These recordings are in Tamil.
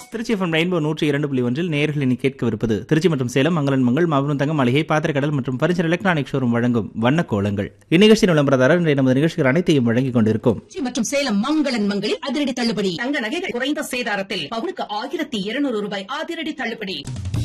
திருச்சி எஃப்எம் ரெயின்போ நூற்றி இரண்டு புள்ளி ஒன்றில் நேயர்கள் இனி கேட்கவிருப்பது திருச்சி மற்றும் சேலம் மங்களன் மங்கள் மாபெரும் தங்கம் மளிகை பாத்திரக்கடல் மற்றும் பரிசர் எலக்ட்ரானிக் ஷோரூம் வழங்கும் வண்ண கோலங்கள் இந்நிகழ்ச்சியின் விளம்பரதாரர் இன்றைய நமது நிகழ்ச்சிகள் அனைத்தையும் வழங்கிக் கொண்டிருக்கும் திருச்சி மற்றும் சேலம் மங்களன் மங்களில் அதிரடி தள்ளுபடி தங்க நகைகள் குறைந்த சேதாரத்தில் பவுனுக்கு ஆயிரத்தி இருநூறு ரூபாய் அதிரடி தள்ளுபடி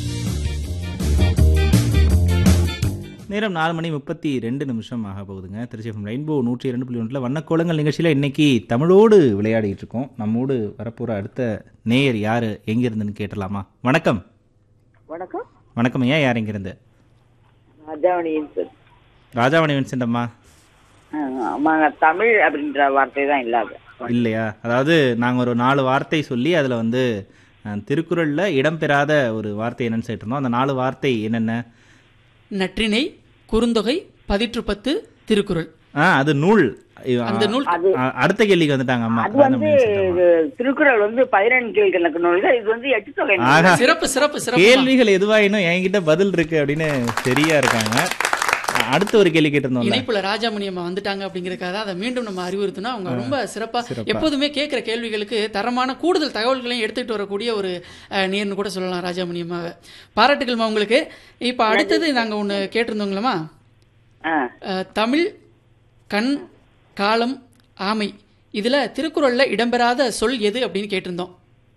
நேரம் நாலு மணி முப்பத்தி ரெண்டு நிமிஷம் ஆக போகுதுங்க திருச்சி எஃப்எம் ரெயின்போ நூற்றி இரண்டு புள்ளி ஒன்றில் வண்ணக்கோலங்கள் நிகழ்ச்சியில் இன்னைக்கு தமிழோடு விளையாடிட்டு இருக்கோம் நம்மோடு வரப்போகிற அடுத்த நேயர் யார் எங்கிருந்துன்னு கேட்டலாமா வணக்கம் வணக்கம் வணக்கம் ஐயா யார் எங்கிருந்து ராஜாவணியின் சார் ராஜாவணி வின்சென்ட் அம்மா ஆமாங்க தமிழ் அப்படின்ற வார்த்தை தான் இல்லாத இல்லையா அதாவது நாங்கள் ஒரு நாலு வார்த்தை சொல்லி அதில் வந்து அஹ், திருக்குறள்ல இடம்பெறாத ஒரு வார்த்தை என்னன்னு சொல்லிட்டு இருந்தோம் அந்த நாலு வார்த்தை என்னென்ன நற்றிணை குறுந்தொகை பதிற்றுப்பத்து திருக்குறள் ஆ அது நூல் அந்த நூல் அ- அடுத்த கேள்விக்கு வந்துட்டாங்க அம்மா அது வந்து இது திருக்குறள் வந்து பதினெண்டு கணக்கு நூல்கள் இது வந்து எட்டு தொகை நூல். ஆகா சிறப்பு சிறப்பு சிறப்பு கேள்விகள் எதுவாயினும் என்கிட்ட பதில் இருக்கு அப்படின்னு சரியா இருக்காங்க அ- அடுத்த ஒரு கேள்வி கேட்டிருந்தோம்ல இணைப்புல ராஜாமணி அம்மா வந்துட்டாங்க அப்படிங்கறதுக்காக அதை மீண்டும் நம்ம அறிவுறுத்தினா அவங்க ரொம்ப சிறப்பா எப்போதுமே கேட்கிற கேள்விகளுக்கு தரமான கூடுதல் தகவல்களையும் எடுத்துட்டு வரக்கூடிய ஒரு அஹ், நேர்னு கூட சொல்லலாம் ராஜாமணி அம்மாவை பாராட்டுகள்மா உங்களுக்கு இப்ப அடுத்தது நாங்க ஒண்ணு கேட்டிருந்தோங்களமா ஆ, அஹ், தமிழ் கண் காலம் ஆமை இதுல திருக்குறள்ல இடம்பெறாத சொல் எது அப்படின்னு கேட்டிருந்தோம்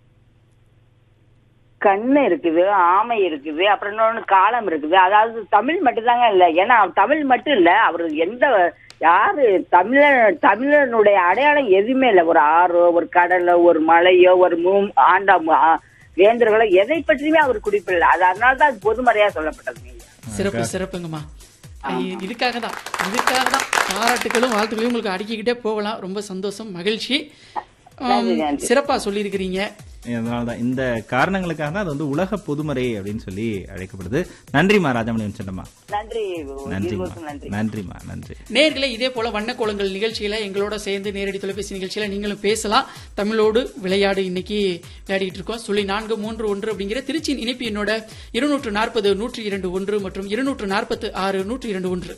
கண்ணு இருக்குது ஆமை இருக்குது அப்புறம் இன்னொன்னு காலம் இருக்குது அதாவது தமிழ் மட்டும்தாங்க இல்ல ஏன்னா தமிழ் மட்டும் இல்ல அவர் எந்த யாரு தமிழன் தமிழனுடைய அடையாளம் எதுவுமே இல்ல ஒரு ஆறோ ஒரு கடலோ ஒரு மலையோ ஒரு மூ ஆண்டா மு- ஆ, வேந்தர்களோ எதை பற்றியுமே அவர் குறிப்பிடல அது அதனால தான் அது பொதுமறையா சொல்லப்பட்டது சிறப்பு சிறப்புங்கம்மா ஐ- இதுக்காக தான் இதுக்காக தான் பாராட்டுகளும் வாழ்த்துக்களையும் உங்களுக்கு அடுக்கிக்கிட்டே போகலாம் ரொம்ப சந்தோஷம் மகிழ்ச்சி ஆம், சிறப்பா சொல்லியிருக்கிறீங்க அதனால தான் இந்த காரணங்களுக்காக தான் அது வந்து உலக பொதுமறை அப்படின்னு சொல்லி அழைக்கப்படுது நன்றிம்மா ராஜாமணி வின்சென்ட் நன்றி நன்றிம்மா இருவருக்கும் நன்றி நன்றிம்மா நன்றி நேர்களே இதே போல வண்ணக்கோலங்கள் நிகழ்ச்சியில எங்களோட சேர்ந்து நேரடி தொலைபேசி நிகழ்ச்சியில நீங்களும் பேசலாம் தமிழோடு விளையாடு இன்னைக்கு விளையாடிட்டு இருக்கோம் சொல்லி நான்கு மூன்று ஒன்று அப்படிங்கிற திருச்சியின் இணைப்பு என்னோட இருநூற்று நாற்பது நூற்றி இரண்டு ஒன்று மற்றும் இருநூற்று நாற்பத்து ஆறு நூற்றி இரண்டு ஒன்று